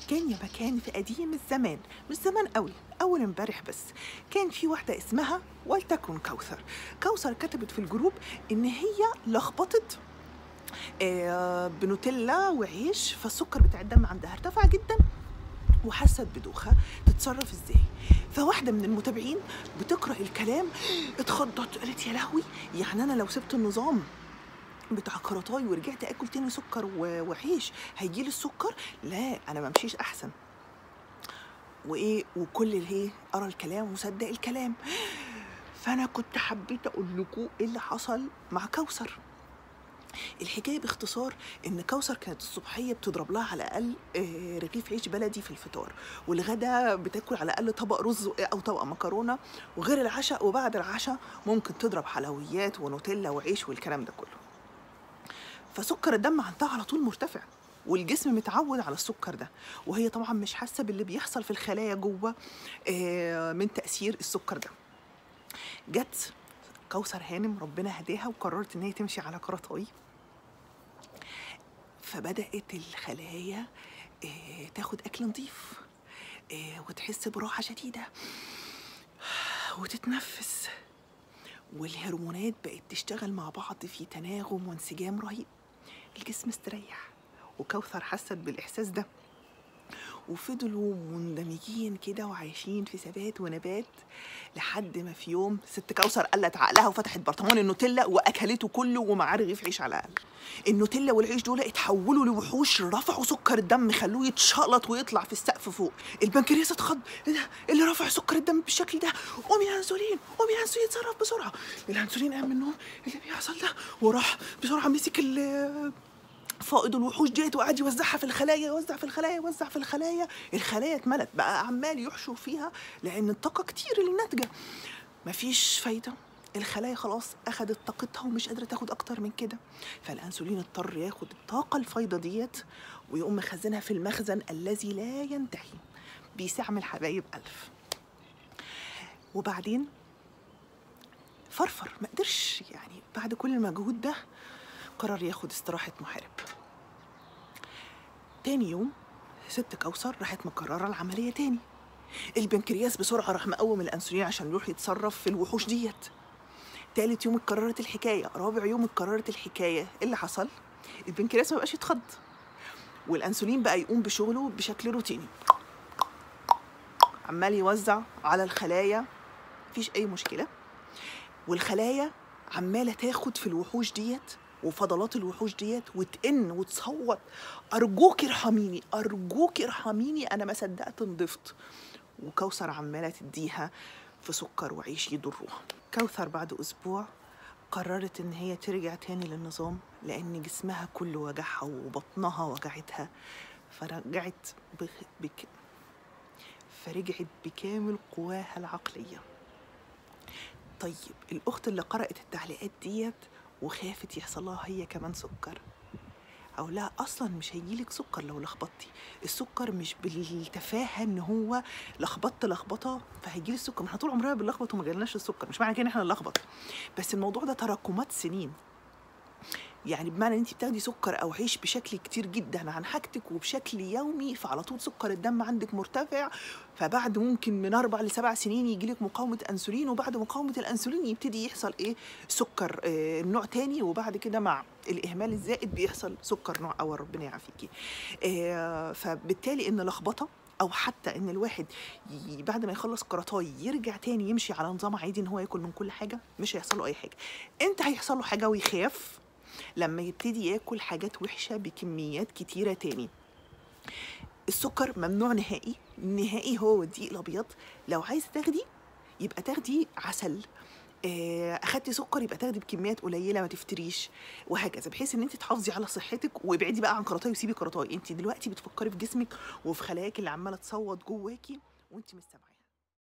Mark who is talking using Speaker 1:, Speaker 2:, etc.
Speaker 1: كان يا مكان في قديم الزمان مش زمان قوي اول امبارح بس كان في واحده اسمها ولتكن كوثر كوثر كتبت في الجروب ان هي لخبطت آه، بنوتيلا وعيش فالسكر بتاع الدم عندها ارتفع جدا وحست بدوخه تتصرف ازاي فواحده من المتابعين بتقرا الكلام اتخضت قالت يا لهوي يعني انا لو سبت النظام بتاع كراتاي ورجعت اكل تاني سكر و- وعيش هيجيلي السكر لا انا ما امشيش احسن وايه وكل اللي هي قرا الكلام وصدق الكلام فانا كنت حبيت اقول لكم ايه اللي حصل مع كوثر الحكايه باختصار ان كوثر كانت الصبحيه بتضرب لها على الاقل آه، رغيف عيش بلدي في الفطار والغدا بتاكل على الاقل طبق رز او طبق مكرونه وغير العشاء وبعد العشاء ممكن تضرب حلويات ونوتيلا وعيش والكلام ده كله فسكر الدم عندها على طول مرتفع والجسم متعود على السكر ده وهي طبعا مش حاسه باللي بيحصل في الخلايا جوه آه، من تاثير السكر ده جت كوثر هانم ربنا هداها وقررت ان هي تمشي على كراتاي فبدات الخلايا آه، تاخد اكل نظيف آه، وتحس براحه شديده وتتنفس والهرمونات بقت تشتغل مع بعض في تناغم وانسجام رهيب الجسم استريح وكوثر حست بالإحساس ده وفضلوا مندمجين كده وعايشين في ثبات ونبات لحد ما في يوم ست كوثر قلت عقلها وفتحت برطمان النوتيلا واكلته كله ومعاه رغيف عيش على الاقل النوتيلا والعيش دول اتحولوا لوحوش رفعوا سكر الدم خلوه يتشقلط ويطلع في السقف فوق البنكرياس اتخض ايه ده إيه اللي رفع سكر الدم بالشكل ده قومي يا انسولين قومي يا انسولين اتصرف بسرعه الانسولين قام من النوم إيه اللي بيحصل ده وراح بسرعه مسك ال فائض الوحوش ديت وقعد يوزعها في الخلايا يوزع في الخلايا يوزع في الخلايا الخلايا اتملت بقى عمال يحشر فيها لان الطاقه كتير اللي ناتجه مفيش فايده الخلايا خلاص اخدت طاقتها ومش قادره تاخد اكتر من كده فالانسولين اضطر ياخد الطاقه الفايضه ديت ويقوم مخزنها في المخزن الذي لا ينتهي بيستعمل حبايب الف وبعدين فرفر ما قدرش يعني بعد كل المجهود ده قرر ياخد استراحة محارب تاني يوم ست كوثر راحت مكررة العملية تاني البنكرياس بسرعة راح مقوم الأنسولين عشان يروح يتصرف في الوحوش ديت تالت يوم اتكررت الحكاية رابع يوم اتكررت الحكاية إيه اللي حصل البنكرياس ما بقاش يتخض والأنسولين بقى يقوم بشغله بشكل روتيني عمال يوزع على الخلايا مفيش أي مشكلة والخلايا عمالة تاخد في الوحوش ديت وفضلات الوحوش ديت وتئن وتصوت أرجوك ارحميني أرجوك ارحميني أنا ما صدقت نضفت وكوثر عمالة تديها في سكر وعيش يضروها كوثر بعد أسبوع قررت إن هي ترجع تاني للنظام لأن جسمها كله وجعها وبطنها وجعتها فرجعت بخ... بك... فرجعت بكامل قواها العقليه طيب الاخت اللي قرات التعليقات ديت وخافت يحصل لها هي كمان سكر او لا اصلا مش هيجيلك سكر لو لخبطتي السكر مش بالتفاهه ان هو لخبطت لخبطه فهيجيلي السكر ما احنا طول عمرنا بنلخبط وما جالناش السكر مش معنى كده ان احنا نلخبط بس الموضوع ده تراكمات سنين يعني بمعنى ان انت بتاخدي سكر او عيش بشكل كتير جدا عن حاجتك وبشكل يومي فعلى طول سكر الدم عندك مرتفع فبعد ممكن من اربع لسبع سنين يجيلك مقاومه انسولين وبعد مقاومه الانسولين يبتدي يحصل ايه سكر آه نوع تاني وبعد كده مع الاهمال الزائد بيحصل سكر نوع اول ربنا يعافيكي آه فبالتالي ان لخبطه او حتى ان الواحد ي- بعد ما يخلص كراتاي يرجع تاني يمشي على نظام عادي ان هو ياكل من كل حاجه مش هيحصل له اي حاجه امتى هيحصل له حاجه ويخاف لما يبتدي ياكل حاجات وحشه بكميات كتيره تاني السكر ممنوع نهائي نهائي هو الدقيق الابيض لو عايزه تاخدي يبقى تاخدي عسل آه، اخدتي سكر يبقى تاخدي بكميات قليله ما تفتريش وهكذا بحيث ان انت تحافظي على صحتك وابعدي بقى عن كراتاي وسيبي كراتاي انت دلوقتي بتفكري في جسمك وفي خلاياك اللي عماله تصوت جواكي وانت مش سامعاها